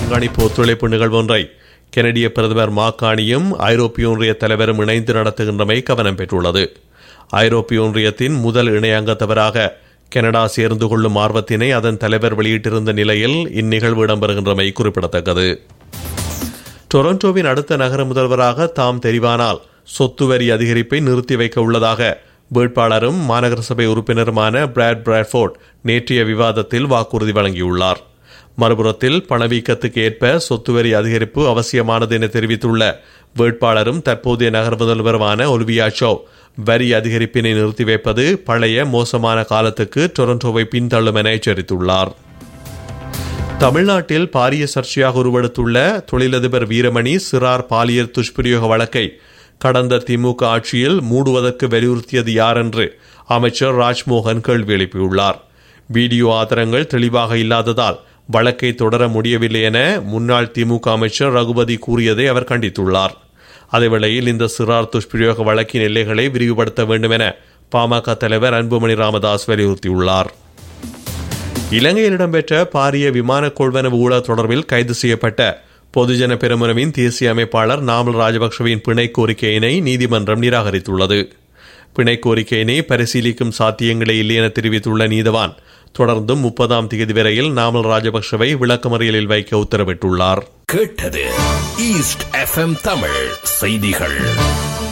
கண்காணிப்பு ஒத்துழைப்பு நிகழ்வு ஒன்றை கெனடிய பிரதமர் மாக்கானியும் ஐரோப்பிய ஒன்றிய தலைவரும் இணைந்து நடத்துகின்றமை கவனம் பெற்றுள்ளது ஐரோப்பிய ஒன்றியத்தின் முதல் இணை அங்கத்தவராக கனடா சேர்ந்து கொள்ளும் ஆர்வத்தினை அதன் தலைவர் வெளியிட்டிருந்த நிலையில் இந்நிகழ்வு இடம்பெறுகின்றமை குறிப்பிடத்தக்கது டொரண்டோவின் அடுத்த நகர முதல்வராக தாம் தெரிவானால் சொத்து வரி அதிகரிப்பை நிறுத்தி வைக்க உள்ளதாக வேட்பாளரும் மாநகர சபை உறுப்பினருமான பிராட் பிராட்ஃபோர்ட் நேற்றைய விவாதத்தில் வாக்குறுதி வழங்கியுள்ளார் மறுபுறத்தில் பணவீக்கத்துக்கு ஏற்ப சொத்து வரி அதிகரிப்பு அவசியமானது என தெரிவித்துள்ள வேட்பாளரும் தற்போதைய நகர முதல்வருமான ஒலிவியா சோ வரி அதிகரிப்பினை நிறுத்தி வைப்பது பழைய மோசமான காலத்துக்கு டொரண்டோவை பின்தள்ளும் என எச்சரித்துள்ளார் தமிழ்நாட்டில் பாரிய சர்ச்சையாக உருவெடுத்துள்ள தொழிலதிபர் வீரமணி சிறார் பாலியல் துஷ்பிரயோக வழக்கை கடந்த திமுக ஆட்சியில் மூடுவதற்கு வலியுறுத்தியது யார் என்று அமைச்சர் ராஜ்மோகன் கேள்வி எழுப்பியுள்ளார் வீடியோ ஆதாரங்கள் தெளிவாக இல்லாததால் வழக்கை தொடர முடியவில்லை என முன்னாள் திமுக அமைச்சர் ரகுபதி கூறியதை அவர் கண்டித்துள்ளார் அதேவேளையில் இந்த சிறார் துஷ்பிரயோக வழக்கின் எல்லைகளை விரிவுபடுத்த வேண்டும் என பாமக தலைவர் அன்புமணி ராமதாஸ் வலியுறுத்தியுள்ளார் இலங்கையில் இடம்பெற்ற பாரிய விமான கொள்வனவு ஊழல் தொடர்பில் கைது செய்யப்பட்ட பொதுஜன பெருமுனவின் தேசிய அமைப்பாளர் நாமல் ராஜபக்சவின் பிணை கோரிக்கையினை நீதிமன்றம் நிராகரித்துள்ளது பிணை கோரிக்கையினை பரிசீலிக்கும் சாத்தியங்களே இல்லை என தெரிவித்துள்ள நீதவான் தொடர்ந்தும் முப்பதாம் தேதி வரையில் நாமல் ராஜபக்சவை விளக்கமறியலில் வைக்க உத்தரவிட்டுள்ளார் கேட்டது ஈஸ்ட் எஃப்எம் தமிழ் செய்திகள்